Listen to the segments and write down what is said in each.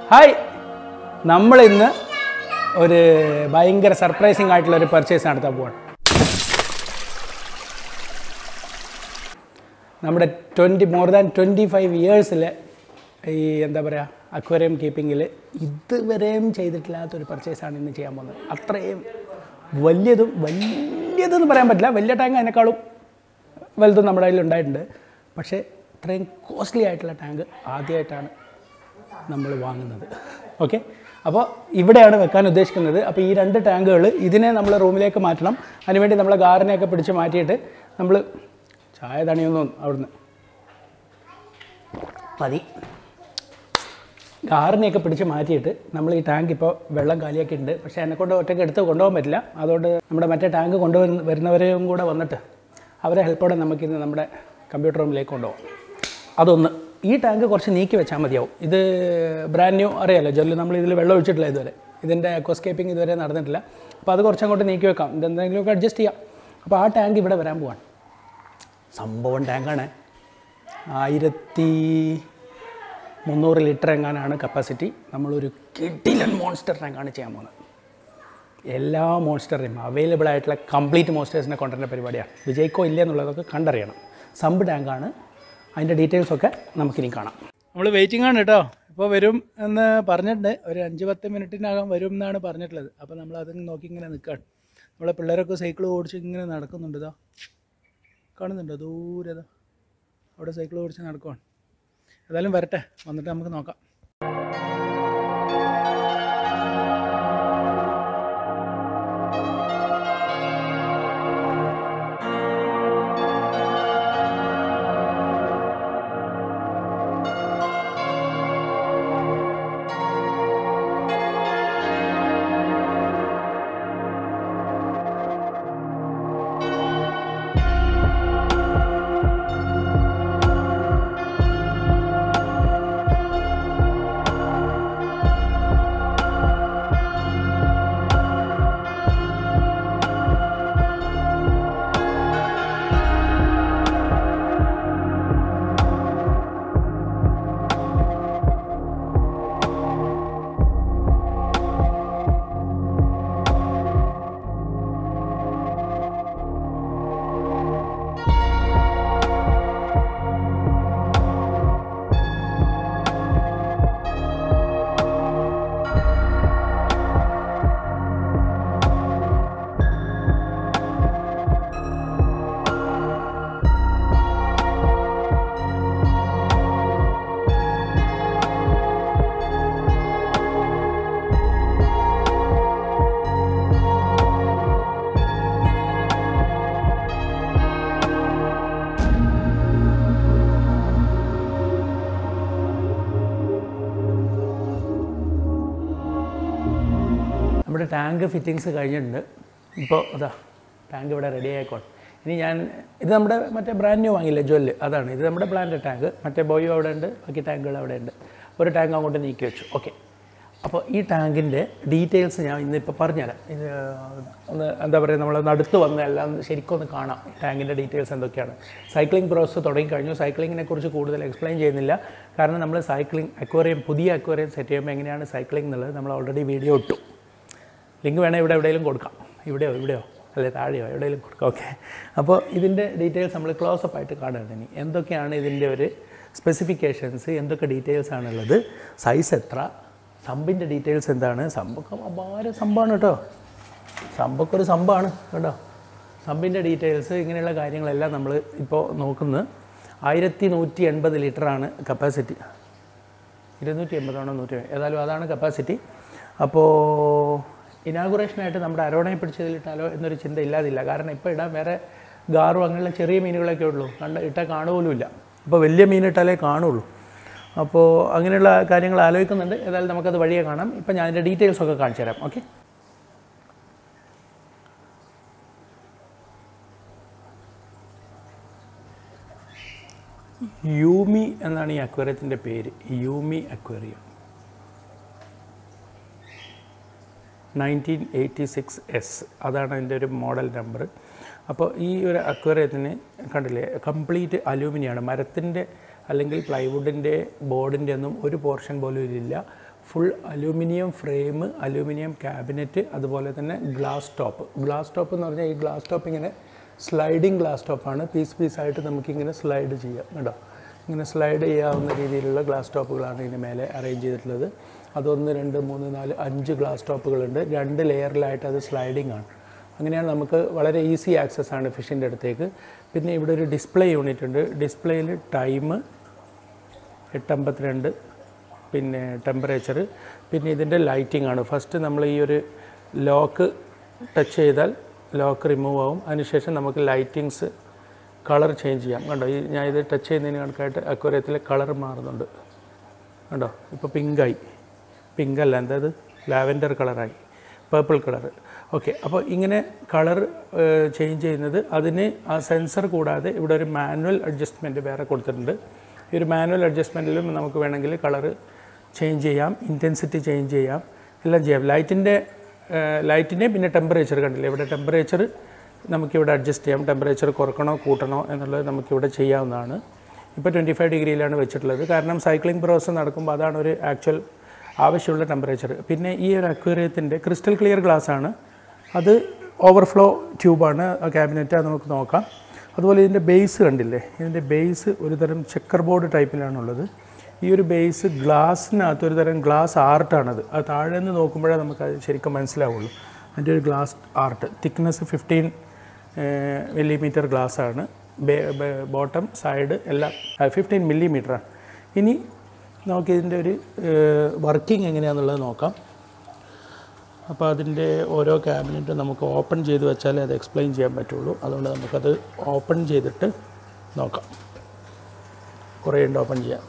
hi നമ്മളിന്ന് ഒരു ഭയങ്കര സർപ്രൈസിങ് ആയിട്ടുള്ള ഒരു പർച്ചേസ് നടത്താൻ പോവാണ് നമ്മുടെ twenty more than twenty five ഇയേഴ്സിൽ ഈ എന്താ പറയുക അക്വേറിയം കീപ്പിങ്ങിൽ ഇതുവരെയും ചെയ്തിട്ടില്ലാത്തൊരു പർച്ചേസാണ് ഇന്ന് ചെയ്യാൻ പോകുന്നത് അത്രയും വലിയതും വലിയതെന്ന് പറയാൻ പറ്റില്ല വലിയ ടാങ്ക് അതിനേക്കാളും വലുതും നമ്മുടെ കയ്യിൽ ഉണ്ടായിട്ടുണ്ട് പക്ഷേ ഇത്രയും കോസ്റ്റ്ലി ആയിട്ടുള്ള ടാങ്ക് ആദ്യമായിട്ടാണ് നമ്മൾ വാങ്ങുന്നത് ഓക്കെ അപ്പോൾ ഇവിടെയാണ് വെക്കാൻ ഉദ്ദേശിക്കുന്നത് അപ്പോൾ ഈ രണ്ട് ടാങ്കുകൾ ഇതിനെ നമ്മൾ റൂമിലേക്ക് മാറ്റണം അതിനുവേണ്ടി നമ്മൾ ഗാറിനെയൊക്കെ പിടിച്ച് മാറ്റിയിട്ട് നമ്മൾ ചായ തണിയൊന്നും അവിടുന്ന് മതി കാറിനെയൊക്കെ പിടിച്ച് മാറ്റിയിട്ട് നമ്മൾ ഈ ടാങ്ക് ഇപ്പോൾ വെള്ളം കാലിയാക്കിയിട്ടുണ്ട് പക്ഷേ എന്നെക്കൊണ്ട് ഒറ്റയ്ക്ക് എടുത്ത് കൊണ്ടുപോകാൻ പറ്റില്ല അതുകൊണ്ട് നമ്മുടെ മറ്റേ ടാങ്ക് കൊണ്ടുവരുന്ന വരുന്നവരെയും കൂടെ വന്നിട്ട് അവരെ ഹെൽപ്പോടെ നമുക്കിന്ന് നമ്മുടെ കമ്പ്യൂട്ടർ റൂമിലേക്ക് കൊണ്ടുപോകാം അതൊന്ന് ഈ ടാങ്ക് കുറച്ച് നീക്കി വെച്ചാൽ മതിയാവും ഇത് ബ്രാൻഡ് ന്യൂ അറിയാലോ ജെല്ല് നമ്മൾ ഇതിൽ വെള്ളം ഒഴിച്ചിട്ടില്ല ഇതുവരെ ഇതിൻ്റെ എക്കോസ്കേപ്പിംഗ് ഇതുവരെ നടന്നിട്ടില്ല അപ്പോൾ അത് കുറച്ചങ്ങോട്ട് നീക്കി വെക്കാം ഇതെന്തെങ്കിലുമൊക്കെ അഡ്ജസ്റ്റ് ചെയ്യാം അപ്പോൾ ആ ടാങ്ക് ഇവിടെ വരാൻ പോവാണ് സംഭവം ടാങ്കാണ് ആയിരത്തി മുന്നൂറ് ലിറ്റർ എങ്ങാനാണ് കപ്പാസിറ്റി നമ്മളൊരു കിഡിലൻ മോൺസ്റ്റർ ടാങ്കാണ് ചെയ്യാൻ പോകുന്നത് എല്ലാ മോൺസ്റ്ററിനും അവൈലബിൾ ആയിട്ടുള്ള കംപ്ലീറ്റ് മോൺസ്റ്റേഴ്സിനെ കൊണ്ടുവരുന്ന പരിപാടിയാണ് വിജയിക്കോ ഇല്ല എന്നുള്ളതൊക്കെ കണ്ടറിയണം സമ്പ് ടാങ്കാണ് അതിൻ്റെ ഡീറ്റെയിൽസൊക്കെ നമുക്കിനി കാണാം നമ്മൾ വെയിറ്റിംഗ് ആണ് കേട്ടോ ഇപ്പോൾ വരും എന്ന് പറഞ്ഞിട്ടുണ്ട് ഒരു അഞ്ച് പത്ത് മിനിറ്റിനകം വരും എന്നാണ് പറഞ്ഞിട്ടുള്ളത് അപ്പോൾ നമ്മൾ അത് നോക്കി ഇങ്ങനെ നിൽക്കുകയാണ് നമ്മളെ പിള്ളേരൊക്കെ സൈക്കിൾ ഓടിച്ച് ഇങ്ങനെ നടക്കുന്നുണ്ട് ഇതാ കാണുന്നുണ്ടോ ദൂരെ ഇതാ അവിടെ സൈക്കിൾ ഓടിച്ച് നടക്കുവാണ് ഏതായാലും വരട്ടെ വന്നിട്ട് നമുക്ക് നോക്കാം നമ്മുടെ ടാങ്ക് ഫിറ്റിങ്സ് കഴിഞ്ഞിട്ടുണ്ട് ഇപ്പോൾ അതാ ടാങ്ക് ഇവിടെ റെഡി ആയിക്കോട്ടെ ഇനി ഞാൻ ഇത് നമ്മുടെ മറ്റേ ബ്രാൻഡ് ന്യൂ വാങ്ങിയില്ലേ ജ്വല്ല് അതാണ് ഇത് നമ്മുടെ ബ്രാൻഡ് ടാങ്ക് മറ്റേ ബോയോ അവിടെ ഉണ്ട് ബാക്കി ടാങ്കുകൾ അവിടെ ഉണ്ട് ഒരു ടാങ്ക് അങ്ങോട്ട് നീക്കി വെച്ചു ഓക്കെ അപ്പോൾ ഈ ടാങ്കിൻ്റെ ഡീറ്റെയിൽസ് ഞാൻ ഇന്നിപ്പോൾ പറഞ്ഞുതരാം ഇത് ഒന്ന് എന്താ പറയുക നമ്മൾ നടുത്ത് വന്ന് എല്ലാം ശരിക്കും ഒന്ന് കാണാം ടാങ്കിൻ്റെ ഡീറ്റെയിൽസ് എന്തൊക്കെയാണ് സൈക്ലിംഗ് പ്രോസസ്സ് തുടങ്ങിക്കഴിഞ്ഞു സൈക്ലിങ്ങിനെ കുറിച്ച് കൂടുതൽ എക്സ്പ്ലെയിൻ ചെയ്യുന്നില്ല കാരണം നമ്മൾ സൈക്ലിംഗ് അക്വേറിയം പുതിയ അക്വേറിയം സെറ്റ് ചെയ്യുമ്പോൾ എങ്ങനെയാണ് സൈക്ലിംഗ് എന്നുള്ളത് നമ്മൾ ഓൾറെഡി വീഡിയോ ഇട്ടു ലിങ്ക് വേണേൽ ഇവിടെ എവിടെയെങ്കിലും കൊടുക്കാം ഇവിടെയോ ഇവിടെയോ അല്ലെ താഴെയോ എവിടെയെങ്കിലും കൊടുക്കാം ഓക്കെ അപ്പോൾ ഇതിൻ്റെ ഡീറ്റെയിൽസ് നമ്മൾ ക്ലോസപ്പ് ആയിട്ട് കാണുന്നത് ഇനി എന്തൊക്കെയാണ് ഇതിൻ്റെ ഒരു സ്പെസിഫിക്കേഷൻസ് എന്തൊക്കെ ഡീറ്റെയിൽസ് ആണുള്ളത് സൈസ് എത്ര സമ്പിൻ്റെ ഡീറ്റെയിൽസ് എന്താണ് സംഭവമൊക്കെ അപാര സംഭവമാണ് കേട്ടോ സംഭവമൊക്കെ ഒരു സംഭവമാണ് കേട്ടോ സമ്പിൻ്റെ ഡീറ്റെയിൽസ് ഇങ്ങനെയുള്ള കാര്യങ്ങളെല്ലാം നമ്മൾ ഇപ്പോൾ നോക്കുന്നത് ആയിരത്തി നൂറ്റി എൺപത് ലിറ്ററാണ് കപ്പാസിറ്റി ഇരുന്നൂറ്റി എൺപതാണോ നൂറ്റി ഏതായാലും അതാണ് കപ്പാസിറ്റി അപ്പോൾ ഇനാഗുറേഷനായിട്ട് നമ്മുടെ അരോണയെ പിടിച്ചതിലിട്ടാലോ എന്നൊരു ചിന്ത ഇല്ലാതില്ല കാരണം ഇപ്പോൾ ഇടാൻ വേറെ ഗാറും അങ്ങനെയുള്ള ചെറിയ മീനുകളൊക്കെ ഉള്ളൂ കണ്ട് ഇട്ടാൽ കാണുപോലുമില്ല അപ്പോൾ വലിയ മീൻ ഇട്ടാലേ കാണുള്ളൂ അപ്പോൾ അങ്ങനെയുള്ള കാര്യങ്ങൾ ആലോചിക്കുന്നുണ്ട് ഏതായാലും നമുക്കത് വഴിയെ കാണാം ഇപ്പം ഞാൻ അതിൻ്റെ ഡീറ്റെയിൽസ് ഒക്കെ കാണിച്ചു തരാം ഓക്കെ യൂമി എന്നാണ് ഈ അക്വേറിയത്തിൻ്റെ പേര് Yumi aquarium nineteen eighty six S അതാണ് അതിൻ്റെ ഒരു മോഡൽ നമ്പർ അപ്പോൾ ഈ ഒരു അക്വേറിയത്തിന് കണ്ടില്ലേ കംപ്ലീറ്റ് അലൂമിനിയാണ് മരത്തിൻ്റെ അല്ലെങ്കിൽ പ്ലൈവുഡിൻ്റെ ബോർഡിൻ്റെ ഒന്നും ഒരു പോർഷൻ പോലും ഇതിലില്ല full aluminium frame aluminium cabinet അതുപോലെ തന്നെ ഗ്ലാസ് ടോപ്പ് ഗ്ലാസ് ടോപ്പ് എന്ന് പറഞ്ഞാൽ ഈ ഗ്ലാസ് ടോപ്പ് ഇങ്ങനെ സ്ലൈഡിങ് ഗ്ലാസ് ടോപ്പാണ് പീസ് പീസായിട്ട് നമുക്കിങ്ങനെ സ്ലൈഡ് ചെയ്യാം കേട്ടോ ഇങ്ങനെ സ്ലൈഡ് ചെയ്യാവുന്ന രീതിയിലുള്ള ഗ്ലാസ് ടോപ്പുകളാണ് ഇതിന് മേലെ അറേഞ്ച് ചെയ്തിട്ടുള്ളത് അതൊന്ന് രണ്ട് മൂന്ന് നാല് അഞ്ച് ഗ്ലാസ് ടോപ്പുകളുണ്ട് രണ്ട് ലെയറിലായിട്ട് അത് സ്ലൈഡിംഗ് ആണ് അങ്ങനെയാണ് നമുക്ക് വളരെ ഈസി ആക്സസ് ആണ് ഫിഷിൻ്റെ അടുത്തേക്ക് പിന്നെ ഇവിടെ ഒരു ഡിസ്പ്ലേ യൂണിറ്റ് ഉണ്ട് ഡിസ്പ്ലേയിൽ ടൈം എട്ടമ്പത്തിരണ്ട് പിന്നെ ടെമ്പറേച്ചർ പിന്നെ ഇതിൻ്റെ ലൈറ്റിംഗ് ആണ് ഫസ്റ്റ് നമ്മൾ ഈ ഒരു ലോക്ക് ടച്ച് ചെയ്താൽ ലോക്ക് റിമൂവ് ആവും അതിനുശേഷം നമുക്ക് ലൈറ്റിങ്സ് കളർ ചേഞ്ച് ചെയ്യാം കണ്ടോ ഈ ഞാൻ ഇത് ടച്ച് ചെയ്യുന്നതിന് കണക്കായിട്ട് അക്വരത്തിൽ കളർ മാറുന്നുണ്ട് കണ്ടോ ഇപ്പോൾ പിങ്കായി പിങ്ക് അല്ല എന്താ ഇത് ലാവൻഡർ കളറായി പേർപ്പിൾ കളർ ഓക്കെ അപ്പോൾ ഇങ്ങനെ കളർ ചേഞ്ച് ചെയ്യുന്നത് അതിന് ആ സെൻസർ കൂടാതെ ഇവിടെ ഒരു മാനുവൽ അഡ്ജസ്റ്റ്മെൻറ്റ് വേറെ കൊടുത്തിട്ടുണ്ട് ഈ ഒരു മാനുവൽ അഡ്ജസ്റ്റ്മെൻറ്റിലും നമുക്ക് വേണമെങ്കിൽ കളർ ചേഞ്ച് ചെയ്യാം ഇൻറ്റൻസിറ്റി ചേഞ്ച് ചെയ്യാം എല്ലാം ചെയ്യാം ലൈറ്റിൻ്റെ ലൈറ്റിൻ്റെ പിന്നെ ടെമ്പറേച്ചർ കണ്ടില്ലേ ഇവിടെ ടെമ്പറേച്ചർ നമുക്കിവിടെ അഡ്ജസ്റ്റ് ചെയ്യാം ടെമ്പറേച്ചർ കുറക്കണോ കൂട്ടണോ എന്നുള്ളത് നമുക്കിവിടെ ചെയ്യാവുന്നതാണ് ഇപ്പോൾ ട്വൻറ്റി ഫൈവ് ഡിഗ്രിയിലാണ് വെച്ചിട്ടുള്ളത് കാരണം സൈക്ലിംഗ് പ്രോസസ്സ് നടക്കുമ്പോൾ അതാണ് ഒരു ആക്ച്വൽ ആവശ്യമുള്ള ടെമ്പറേച്ചർ പിന്നെ ഈ ഒരു അക്വേറിയത്തിൻ്റെ ക്രിസ്റ്റൽ ക്ലിയർ ഗ്ലാസ് ആണ് അത് ഓവർഫ്ലോ ട്യൂബാണ് ആ ക്യാബിനറ്റ് അത് നമുക്ക് നോക്കാം അതുപോലെ ഇതിൻ്റെ ബേസ് കണ്ടില്ലേ ഇതിൻ്റെ ബേസ് ഒരു തരം ചെക്കർ ബോർഡ് ടൈപ്പിലാണുള്ളത് ഈ ഒരു ബേസ് ഗ്ലാസ്സിനകത്ത് ഒരു തരം ഗ്ലാസ് ആർട്ടാണത് അത് താഴെ നിന്ന് നോക്കുമ്പോഴേ നമുക്ക് അത് ശരിക്കും മനസ്സിലാവുള്ളൂ അതിൻ്റെ ഒരു glass art thickness fifteen millimetre ഗ്ലാസ്സാണ് ബോട്ടം സൈഡ് എല്ലാം ഫിഫ്റ്റീൻ മില്ലിമീറ്ററാണ് ഇനി നമുക്ക് ഇതിൻ്റെ ഒരു വർക്കിംഗ് എങ്ങനെയാണെന്നുള്ളത് നോക്കാം അപ്പോൾ അതിൻ്റെ ഓരോ ക്യാബിനറ്റും നമുക്ക് ഓപ്പൺ ചെയ്ത് വെച്ചാലേ അത് എക്സ്പ്ലെയിൻ ചെയ്യാൻ പറ്റുള്ളൂ അതുകൊണ്ട് നമുക്കത് ഓപ്പൺ ചെയ്തിട്ട് നോക്കാം കുറേ ഉണ്ട് ഓപ്പൺ ചെയ്യാം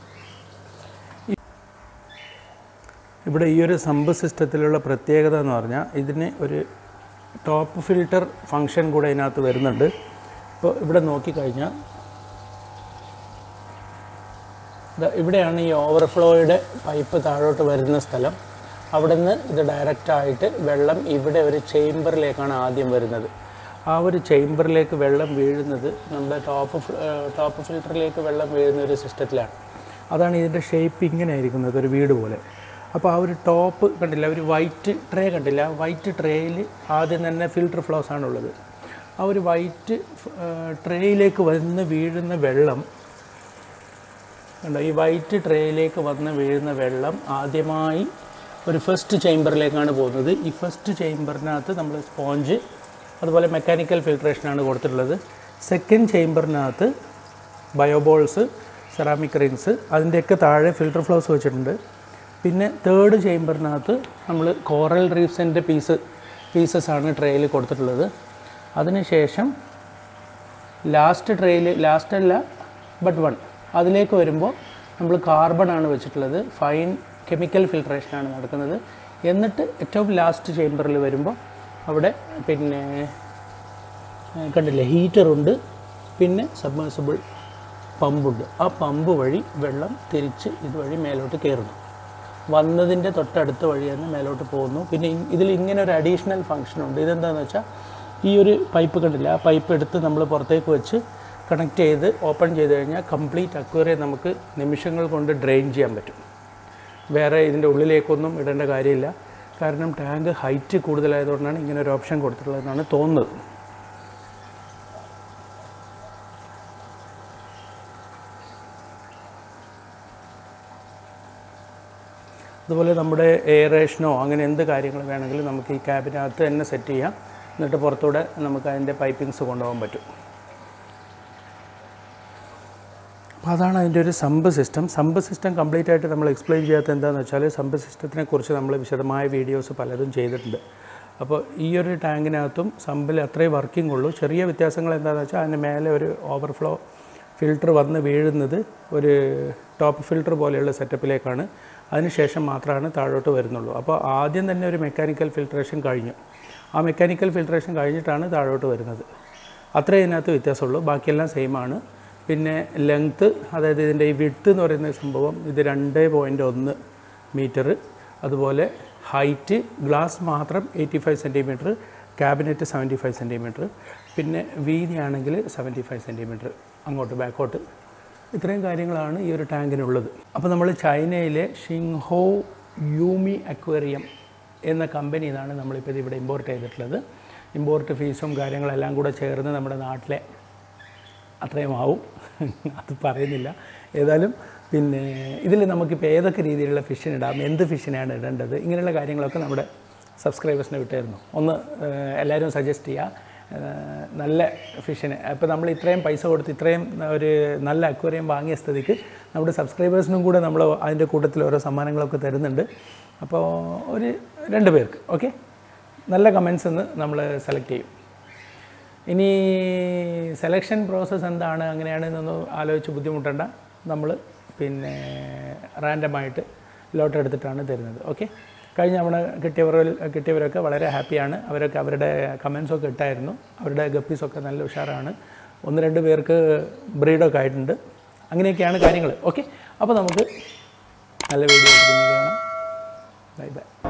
ഇവിടെ ഈ ഒരു സമ്പ് സിസ്റ്റത്തിലുള്ള പ്രത്യേകത എന്ന് പറഞ്ഞാൽ ഇതിന് ഒരു ടോപ്പ് ഫിൽട്ടർ ഫങ്ഷൻ കൂടെ ഇതിനകത്ത് വരുന്നുണ്ട് ഇപ്പോൾ ഇവിടെ നോക്കിക്കഴിഞ്ഞാൽ ദാ ഇവിടെയാണ് ഈ ഓവർഫ്ലോയുടെ പൈപ്പ് താഴോട്ട് വരുന്ന സ്ഥലം അവിടെ നിന്ന് ഇത് ഡയറക്റ്റായിട്ട് വെള്ളം ഇവിടെ ഒരു ചേംബറിലേക്കാണ് ആദ്യം വരുന്നത് ആ ഒരു ചേംബറിലേക്ക് വെള്ളം വീഴുന്നത് നമ്മുടെ ടോപ്പ് ടോപ്പ് ഫിൽറ്ററിലേക്ക് വെള്ളം വീഴുന്ന ഒരു സിസ്റ്റത്തിലാണ് അതാണ് ഇതിൻ്റെ ഷേപ്പ് ഇങ്ങനെ ആയിരിക്കുന്നത് ഒരു വീട് പോലെ അപ്പോൾ ആ ഒരു ടോപ്പ് കണ്ടില്ല ഒരു വൈറ്റ് ട്രേ കണ്ടില്ല ആ വൈറ്റ് ട്രേയിൽ ആദ്യം തന്നെ ഫിൽട്ടർ ഫ്ലോസ് ആണുള്ളത് ആ ഒരു വൈറ്റ് ട്രേയിലേക്ക് വന്ന് വീഴുന്ന വെള്ളം കണ്ടോ ഈ വൈറ്റ് ട്രേയിലേക്ക് വന്ന് വീഴുന്ന വെള്ളം ആദ്യമായി ഒരു ഫസ്റ്റ് ചേംബറിലേക്കാണ് പോകുന്നത് ഈ ഫസ്റ്റ് ചേംബറിനകത്ത് നമ്മൾ സ്പോഞ്ച് അതുപോലെ മെക്കാനിക്കൽ ഫിൽട്രേഷനാണ് കൊടുത്തിട്ടുള്ളത് സെക്കൻഡ് ചേംബറിനകത്ത് ബയോബോൾസ് സെറാമിക് റിങ്സ് അതിൻ്റെയൊക്കെ താഴെ ഫിൽട്ടർ ഫ്ലോസ് വെച്ചിട്ടുണ്ട് പിന്നെ തേർഡ് ചേംബറിനകത്ത് നമ്മൾ കോറൽ റീഫ്സിൻ്റെ പീസ് പീസസ് ആണ് ട്രേയിൽ കൊടുത്തിട്ടുള്ളത് അതിനുശേഷം ലാസ്റ്റ് ട്രേയിൽ ലാസ്റ്റ് അല്ല ബട്ട് വൺ അതിലേക്ക് വരുമ്പോൾ നമ്മൾ കാർബൺ ആണ് വെച്ചിട്ടുള്ളത് ഫൈൻ കെമിക്കൽ ഫിൽട്രേഷനാണ് നടക്കുന്നത് എന്നിട്ട് ഏറ്റവും ലാസ്റ്റ് ചേംബറിൽ വരുമ്പോൾ അവിടെ പിന്നെ ഏഹ് കണ്ടില്ലേ ഹീറ്ററുണ്ട് പിന്നെ സബ്മേഴ്സിബിൾ പമ്പുണ്ട് ആ പമ്പ് വഴി വെള്ളം തിരിച്ച് ഇതുവഴി മേലോട്ട് കയറുന്നു വന്നതിൻ്റെ തൊട്ടടുത്ത വഴി തന്നെ മേലോട്ട് പോകുന്നു പിന്നെ ഇ- ഇതിൽ ഇങ്ങനെ ഒരു അഡീഷണൽ ഫങ്ഷൻ ഉണ്ട് ഇതെന്താണെന്ന് വെച്ചാൽ ഈ ഒരു പൈപ്പ് കണ്ടില്ല ആ പൈപ്പ് എടുത്ത് നമ്മൾ പുറത്തേക്ക് വെച്ച് കണക്ട് ചെയ്ത് ഓപ്പൺ ചെയ്ത് കഴിഞ്ഞാൽ കംപ്ലീറ്റ് അക്വേറിയം നമുക്ക് നിമിഷങ്ങൾ കൊണ്ട് ഡ്രെയിൻ ചെയ്യാൻ പറ്റും വേറെ ഇതിൻ്റെ ഉള്ളിലേക്കൊന്നും ഇടേണ്ട കാര്യമില്ല കാരണം ടാങ്ക് ഹൈറ്റ് കൂടുതലായതുകൊണ്ടാണ് ഇങ്ങനെ ഒരു ഓപ്ഷൻ കൊടുത്തിട്ടുള്ളതെന്നാണ് തോന്നുന്നത് അതുപോലെ നമ്മുടെ എയറേഷനോ അങ്ങനെ എന്ത് കാര്യങ്ങൾ വേണമെങ്കിലും നമുക്ക് ഈ ക്യാബിനകത്ത് തന്നെ സെറ്റ് ചെയ്യാം എന്നിട്ട് പുറത്തൂടെ നമുക്ക് അതിൻ്റെ പൈപ്പിങ്സ് കൊണ്ടുപോകാൻ പറ്റും അപ്പോൾ അതാണ് അതിൻ്റെ ഒരു sump system sump system complete ആയിട്ട് നമ്മൾ എക്സ്പ്ലെയിൻ ചെയ്യാത്ത എന്താണെന്ന് വെച്ചാൽ സമ്പ് സിസ്റ്റത്തിനെ കുറിച്ച് നമ്മൾ വിശദമായ വീഡിയോസ് പലതും ചെയ്തിട്ടുണ്ട് അപ്പോൾ ഈ ഒരു ടാങ്കിനകത്തും സമ്പിൽ അത്രേ വർക്കിംഗ് ഉള്ളൂ ചെറിയ വ്യത്യാസങ്ങൾ എന്താണെന്ന് വെച്ചാൽ അതിന് മേലെ ഒരു ഓവർഫ്ലോ ഫിൽട്ടർ വന്ന് വീഴുന്നത് ഒരു ടോപ്പ് ഫിൽട്ടർ പോലെയുള്ള സെറ്റപ്പിലേക്കാണ് അതിനുശേഷം മാത്രമാണ് താഴോട്ട് വരുന്നുള്ളൂ അപ്പോൾ ആദ്യം തന്നെ ഒരു മെക്കാനിക്കൽ ഫിൽട്രേഷൻ കഴിഞ്ഞു ആ മെക്കാനിക്കൽ ഫിൽട്രേഷൻ കഴിഞ്ഞിട്ടാണ് താഴോട്ട് വരുന്നത് അത്രേ ഇതിനകത്ത് വ്യത്യാസമുള്ളൂ ബാക്കിയെല്ലാം സെയിം ആണ് പിന്നെ ലെങ്ത്ത് അതായത് ഇതിൻ്റെ ഈ വിഡ്ത്ത് എന്ന് പറയുന്ന സംഭവം ഇത് രണ്ട് പോയിൻറ്റ് ഒന്ന് മീറ്റർ അതുപോലെ ഹൈറ്റ് ഗ്ലാസ് മാത്രം eighty five centimetre cabinet seventy five centimetre പിന്നെ വീതിയാണെങ്കിൽ സെവൻറ്റി ഫൈവ് സെൻറ്റിമീറ്റർ അങ്ങോട്ട് ബാക്കോട്ട് ഇത്രയും കാര്യങ്ങളാണ് ഈ ഒരു ടാങ്കിനുള്ളത് അപ്പോൾ നമ്മൾ ചൈനയിലെ ഷിങ്ഹോ യൂമി അക്വേറിയം എന്ന കമ്പനിയിൽ നിന്നാണ് നമ്മളിപ്പോൾ ഇത് ഇവിടെ ഇമ്പോർട്ട് ചെയ്തിട്ടുള്ളത് ഇമ്പോർട്ട് ഫീസും കാര്യങ്ങളെല്ലാം കൂടെ ചേർന്ന് നമ്മുടെ നാട്ടിലെ അത്രയും ആവും അത് പറയുന്നില്ല ഏതായാലും പിന്നെ ഇതിൽ നമുക്കിപ്പോൾ ഏതൊക്കെ രീതിയിലുള്ള ഫിഷിന് ഇടാം എന്ത് ഫിഷിനാണ് ഇടേണ്ടത് ഇങ്ങനെയുള്ള കാര്യങ്ങളൊക്കെ നമ്മുടെ സബ്സ്ക്രൈബേഴ്സിനെ വിട്ടായിരുന്നു ഒന്ന് ഏഹ്, എല്ലാവരും സജസ്റ്റ് ചെയ്യുക ഏഹ്, നല്ല ഫിഷിന് അപ്പോൾ നമ്മൾ ഇത്രയും പൈസ കൊടുത്ത് ഇത്രയും ഒരു നല്ല അക്വേറിയം വാങ്ങിയ സ്ഥിതിക്ക് നമ്മുടെ സബ്സ്ക്രൈബേഴ്സിനും കൂടെ നമ്മൾ അതിൻ്റെ കൂട്ടത്തിൽ ഓരോ സമ്മാനങ്ങളൊക്കെ തരുന്നുണ്ട് അപ്പോൾ ഒരു രണ്ട് പേർക്ക് ഓക്കെ നല്ല കമൻസ് എന്ന് നമ്മൾ സെലക്ട് ചെയ്യും ഇനി സെലക്ഷൻ പ്രോസസ്സ് എന്താണ് അങ്ങനെയാണെന്നൊന്നും ആലോചിച്ച് ബുദ്ധിമുട്ടണ്ട നമ്മൾ പിന്നെ റാൻഡമായിട്ട് ലോട്ട് എടുത്തിട്ടാണ് തരുന്നത് ഓക്കെ കഴിഞ്ഞ തവണ കിട്ടിയവരിൽ കിട്ടിയവരൊക്കെ വളരെ ഹാപ്പിയാണ് അവരൊക്കെ അവരുടെ കമൻസൊക്കെ ഇട്ടായിരുന്നു അവരുടെ ഗപ്പീസൊക്കെ നല്ല ഉഷാറാണ് ഒന്ന് രണ്ട് പേർക്ക് ബ്രീഡൊക്കെ ആയിട്ടുണ്ട് അങ്ങനെയൊക്കെയാണ് കാര്യങ്ങൾ ഓക്കെ അപ്പോൾ നമുക്ക് നല്ല വീഡിയോ കാണാം ബൈ ബൈ